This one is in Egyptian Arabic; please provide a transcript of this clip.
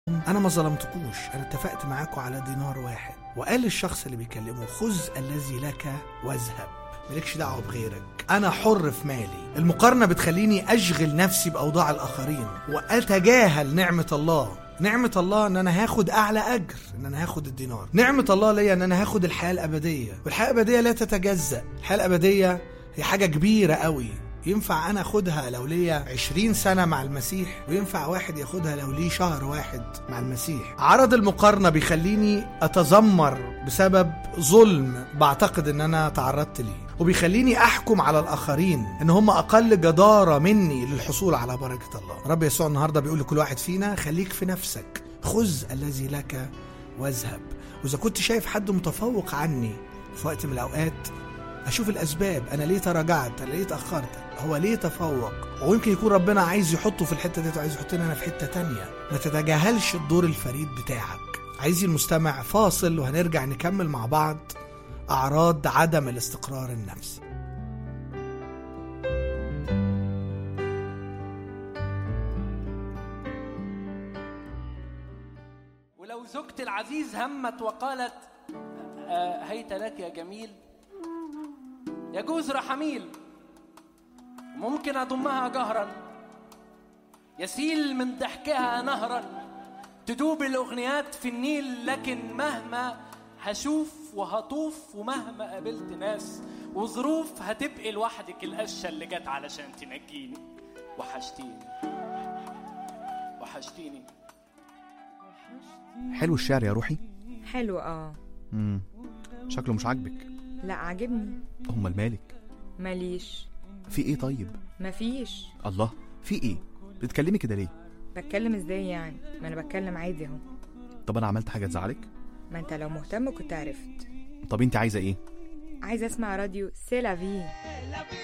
انا ما ظلمتكوش انا اتفقت معاكم على دينار واحد وقال الشخص اللي بيكلمه خذ الذي لك واذهب مالكش دعوه بغيرك انا حر في مالي المقارنه بتخليني اشغل نفسي باوضاع الاخرين واتجاهل نعمه الله نعمة الله ان انا هاخد اعلى اجر ان انا هاخد الدينار نعمة الله ليا ان انا هاخد الحياة الابدية والحياة الابدية لا تتجزأ الحياة الابدية هي حاجة كبيرة قوي ينفع انا اخدها لو ليا 20 سنة مع المسيح وينفع واحد ياخدها لو ليه شهر واحد مع المسيح عرض المقارنة بيخليني اتذمر بسبب ظلم بعتقد ان انا تعرضت ليه وبيخليني احكم على الاخرين ان هم اقل جدارة مني للحصول على بركة الله رب يسوع النهاردة بيقول لكل واحد فينا خليك في نفسك خذ الذي لك واذهب واذا كنت شايف حد متفوق عني في وقت من الاوقات اشوف الاسباب انا ليه تراجعت انا ليه اتاخرت هو ليه تفوق ويمكن يكون ربنا عايز يحطه في الحته دي وعايز يحطني انا في حته تانية ما تتجاهلش الدور الفريد بتاعك عايزي المستمع فاصل وهنرجع نكمل مع بعض اعراض عدم الاستقرار النفسي ولو زوجتي العزيز همت وقالت آه، هيت لك يا جميل يجوز رحميل ممكن أضمها جهرا يسيل من ضحكها نهرا تدوب الأغنيات في النيل لكن مهما هشوف وهطوف ومهما قابلت ناس وظروف هتبقي لوحدك القشة اللي جت علشان تنجيني وحشتيني وحشتيني حلو الشعر يا روحي حلو اه امم شكله مش عاجبك لا عاجبني امال مالك ماليش في ايه طيب مفيش الله في ايه بتتكلمي كده ليه بتكلم ازاي يعني ما انا بتكلم عادي اهو طب انا عملت حاجه تزعلك ما انت لو مهتم كنت عرفت طب انت عايزه ايه عايزه اسمع راديو سيلافي